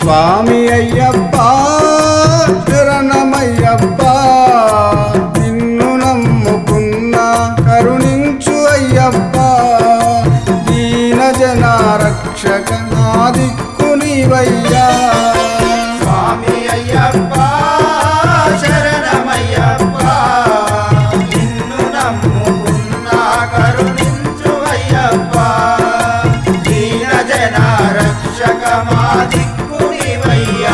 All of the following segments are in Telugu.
స్వామి అయ్యప్ప శరణమయ్యప్ప నిన్ను నమ్ముకున్నా కరుణించు అయ్యప్ప దీన జన రక్షక నా దిక్కు నీవయ్యా స్వామి అయ్యప్ప శరణమయ్యప్ప నిన్ను నమ్ముకున్నా కరుణించు అయ్యప్ప దీన జన రక్షక మా దిక్కు నీవయ్యా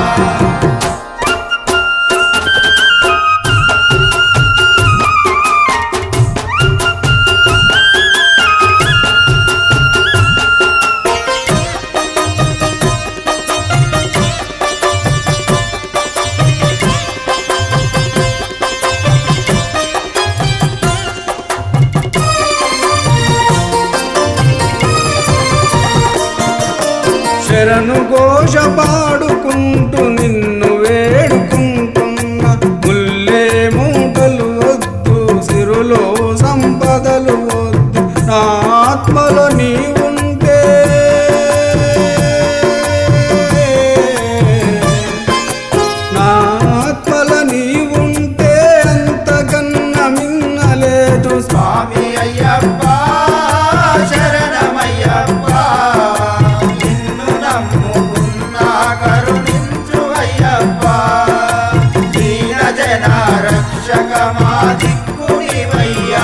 శరణు ఘోష పాడుకుంటూ నిన్ను వేడుకుంటున్న ముల్లే మూటలు వద్దు సిరులో సంపదలు వద్దు నా ఆత్మలో నీవుంటే నా ఆత్మలో నీవుంటే అంతకన్నా మిన్నలేదు స్వామి అయ్యప్ప శరణమయ్యప్ప నిన్ను నమ్ముకున్నా కరుణించు అయ్యప్ప దీన జన రక్షక మా దిక్కు నీవయ్యా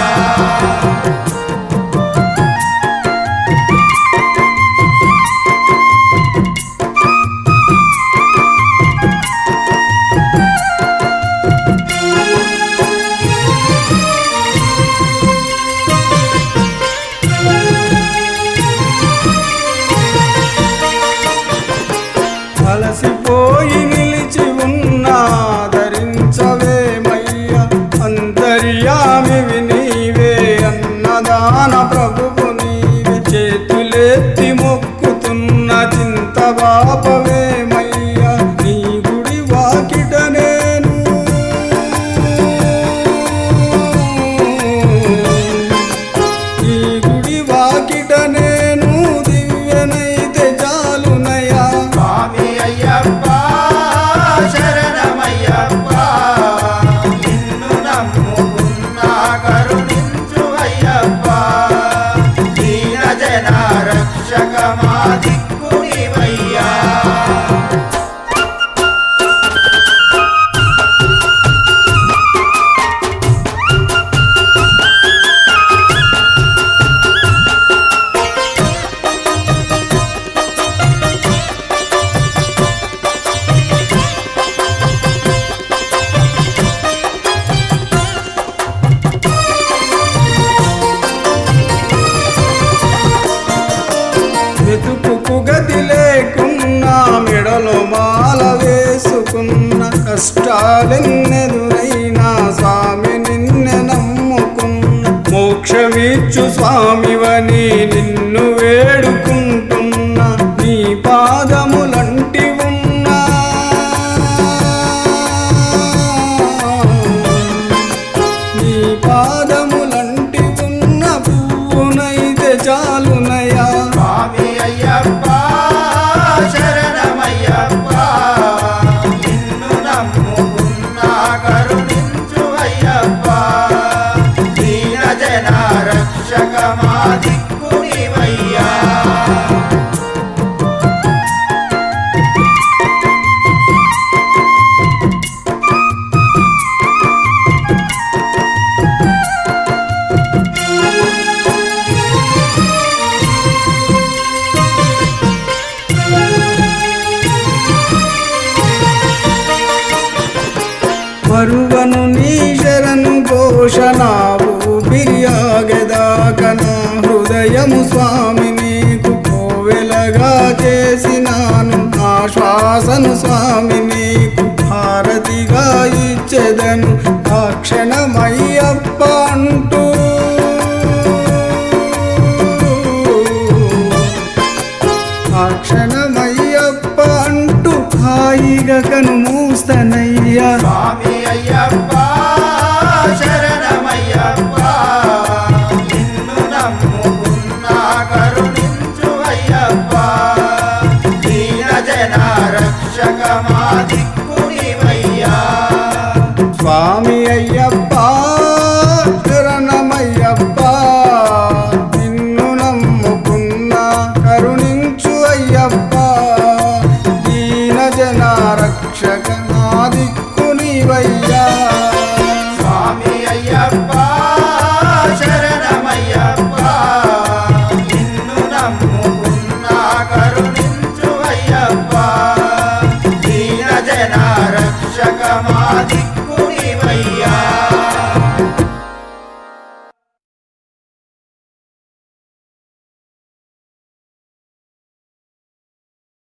అలసిపోయి నిలిచి ఉన్నా ధరించవేమయ్య అంతర్యామివి నీవే అన్నదాన ప్రభువు నీవే చేతులెత్తి మొక్కుతున్న చింత బాపవేమయ్య నీ గుడి వాకిట నేను ఈ గుడి వాకిట నేను దివ్యనైతే చాలునయా స్వామి అయ్యప్ప శరణమయ్యప్ప నిన్ను నమ్ముకున్నా కరుణించు అయ్యప్ప దీన జన రక్షక మా దిక్కు నీవయ్యా వెతుకుకు గతి లేకున్నా మెడలో మాల వేసుకున్న కష్టాలెన్నెదురైనా స్వామి నిన్నె నమ్ముకున్న మోక్షమిచ్చు స్వామివని నిన్ను వేడుకుంటున్నా నీ పాదములంటి ఉన్నా నీ పాదములంటి ఉన్న పువ్వునైతే చాలునయా స్వామి అయ్యప్ప శరణమయ్యప్ప నిన్ను నమ్ముకున్నా కరుణించు అయ్యప్ప దీన జన రక్షక మా దిక్కు నీవయ్యా మరువను నీ శరణు ఘోషణావు బిర్యాగదాక నా హృదయము స్వామి నీకు కోవెలగా చేసినాను నా శ్వాసను స్వామి నీకు భారతిగా ఇచ్చెదను ఆ క్షణమయ్యప్ప అంటూ ఆ క్షణమయ్యప్ప అంటూ హాయిగా కను మూస్తనయ్యా స్వామి అయ్యప్ప శరణమయ్యప్ప నిన్ను నమ్ముకున్నా కరుణించు అయ్యప్ప దీన జన రక్షక మా దిక్కునివయ్యా స్వామి అయ్యప్ప శరణమయ్యప్ప నిన్ను నమ్ముకున్న కరుణించు అయ్యప్ప దీన జన రక్షక నా దిక్కు నీవయ్యా స్వామి అయ్యప్ప శరణమయ్యప్ప నిన్ను నమ్ముకున్నా కరుణించు అయ్యప్ప దీన జన రక్ష